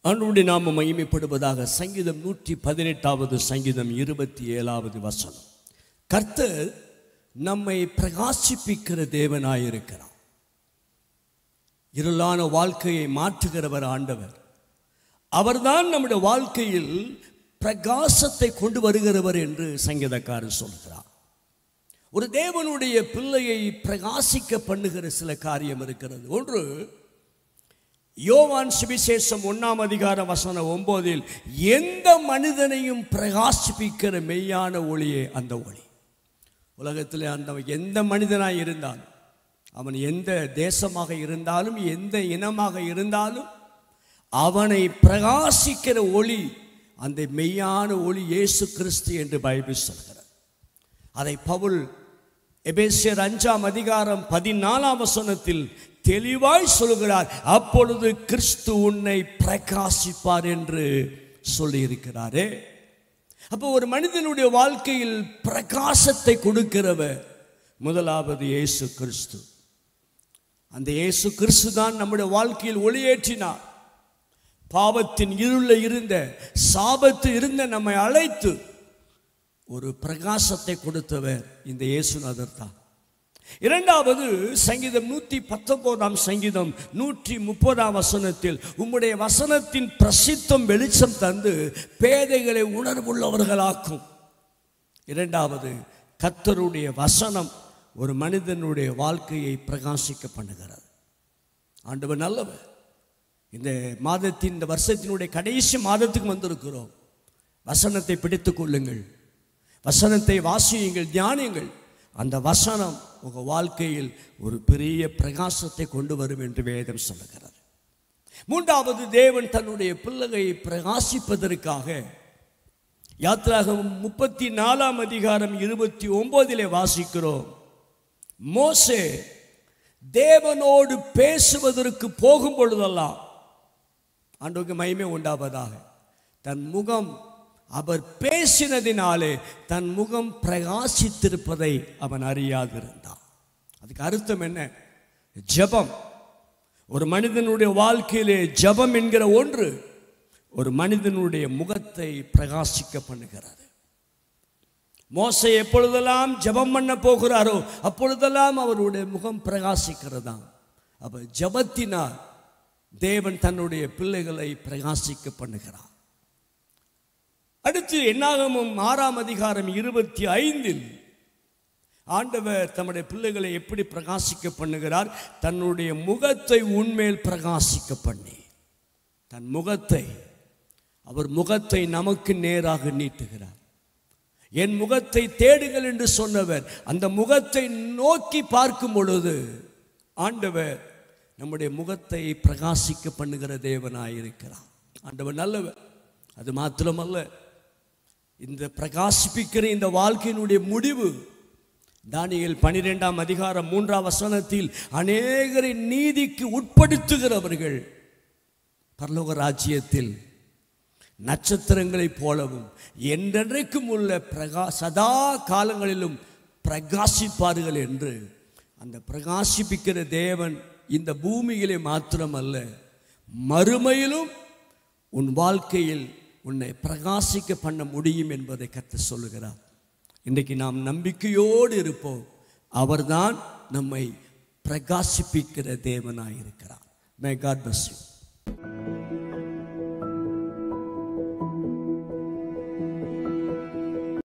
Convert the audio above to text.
ஆண்டுடைய நாம மகிமைப்படுவதாக சங்கீதம் நூற்றி பதினெட்டாவது சங்கீதம் இருபத்தி ஏழாவது வசனம் கர்த்தர் நம்மை பிரகாசிப்பிக்கிற தேவனாயிருக்கிறார் இருளான வாழ்க்கையை மாற்றுகிறவர் ஆண்டவர் அவர்தான் நம்முடைய வாழ்க்கையில் பிரகாசத்தை கொண்டு வருகிறவர் என்று சங்கீதக்காரர் சொல்கிறார் ஒரு தேவனுடைய பிள்ளையை பிரகாசிக்க பண்ணுகிற சில காரியம் இருக்கிறது ஒன்று யோவான் சுவிசேஷம் ஒன்னாம் அதிகார வசனம் ஒன்பதில் எந்த மனிதனையும் பிரகாசிப்பிக்கிற மெய்யான ஒளியே அந்த ஒளி உலகத்தில் அந்த எந்த மனிதனாய் இருந்தாலும் அவன் எந்த தேசமாக இருந்தாலும் எந்த இனமாக இருந்தாலும் அவனை பிரகாசிக்கிற ஒளி அந்த மெய்யான ஒளி இயேசு கிறிஸ்து என்று பைபிள் சொல்கிறது அதை பவுல் எபேசியர் அஞ்சாம் அதிகாரம் பதினாலாம் வசனத்தில் தெளிவாய் சொல்கிறார் அப்பொழுது கிறிஸ்து உன்னை பிரகாசிப்பார் என்று சொல்லியிருக்கிறாரே அப்போ ஒரு மனிதனுடைய வாழ்க்கையில் பிரகாசத்தை கொடுக்கிறவர் முதலாவது இயேசு கிறிஸ்து அந்த இயேசு கிறிஸ்து தான் நம்முடைய வாழ்க்கையில் ஒளியேற்றினார் பாவத்தின் இருளில் இருந்த சாபத்து இருந்த நம்மை அழைத்து ஒரு பிரகாசத்தை கொடுத்தவர் இந்த இயேசுநாதர் தான் இரண்டாவது சங்கீதம் நூற்றி பத்தொன்பதாம் சங்கீதம் நூற்றி முப்பதாம் வசனத்தில் உம்முடைய வசனத்தின் பிரசித்தம் வெளிச்சம் தந்து பேதைகளை உணர்வுள்ளவர்களாக்கும் இரண்டாவது கத்தருடைய வசனம் ஒரு மனிதனுடைய வாழ்க்கையை பிரகாசிக்க பண்ணுகிறது ஆண்டவர் நல்லவர் இந்த மாதத்தின் இந்த வருஷத்தினுடைய கடைசி மாதத்துக்கு வந்திருக்கிறோம் வசனத்தை பிடித்துக் கொள்ளுங்கள் வசனத்தை வாசியுங்கள் தியானியுங்கள் அந்த வசனம் உங்கள் வாழ்க்கையில் ஒரு பெரிய பிரகாசத்தை கொண்டு வரும் என்று வேதம் சொல்லுகிறது மூன்றாவது தேவன் தன்னுடைய பிள்ளையை பிரகாசிப்பதற்காக யாத்ராகம் முப்பத்தி நாலாம் அதிகாரம் இருபத்தி ஒன்பதிலே வாசிக்கிறோம் மோசே தேவனோடு பேசுவதற்கு போகும் பொழுதெல்லாம் ஆண்டவருக்கு மகிமை உண்டாவதாக தன் முகம் அவர் பேசினதினாலே தன் முகம் பிரகாசித்திருப்பதை அவன் அறியாதிருந்தான் அதுக்கு அர்த்தம் என்ன ஜெபம் ஒரு மனிதனுடைய வாழ்க்கையிலே ஜெபம் என்கிற ஒன்று ஒரு மனிதனுடைய முகத்தை பிரகாசிக்க பண்ணுகிறது மோசை எப்பொழுதெல்லாம் ஜெபம் பண்ண போகிறாரோ அப்பொழுதெல்லாம் அவருடைய முகம் பிரகாசிக்கிறதாம் அப்ப ஜெபத்தினால் தேவன் தன்னுடைய பிள்ளைகளை பிரகாசிக்க பண்ணுகிறார் அடுத்து என்னாகமும் ஆறாம் அதிகாரம் இருபத்தி ஐந்தில் ஆண்டவர் தம்முடைய பிள்ளைகளை எப்படி பிரகாசிக்க பண்ணுகிறார் தன்னுடைய முகத்தை உண்மையில் பிரகாசிக்க பண்ணி தன் முகத்தை அவர் முகத்தை நமக்கு நேராக நீட்டுகிறார் என் முகத்தை தேடுங்கள் என்று சொன்னவர் அந்த முகத்தை நோக்கி பார்க்கும் பொழுது ஆண்டவர் நம்முடைய முகத்தை பிரகாசிக்க பண்ணுகிற தேவனாயிருக்கிறார் ஆண்டவர் நல்லவர் அது மாத்திரமல்ல இந்த பிரகாசிப்பிக்கிற இந்த வாழ்க்கையினுடைய முடிவு தானியல் பனிரெண்டாம் அதிகாரம் மூன்றாம் வசனத்தில் அநேகரை நீதிக்கு உட்படுத்துகிறவர்கள் பரலோக ராஜ்யத்தில் நட்சத்திரங்களைப் போலவும் என்றென்றைக்கும் உள்ள பிரகா சதா காலங்களிலும் பிரகாசிப்பார்கள் என்று அந்த பிரகாசிப்பிக்கிற தேவன் இந்த பூமியிலே மாத்திரமல்ல மறுமையிலும் உன் வாழ்க்கையில் உன்னை பிரகாசிக்க பண்ண முடியும் என்பதை கற்று சொல்லுகிறார் இன்றைக்கு நாம் நம்பிக்கையோடு இருப்போம் அவர்தான் நம்மை பிரகாசிப்பிக்கிற தேவனாயிருக்கிறார் மே காட் பஸ் யூ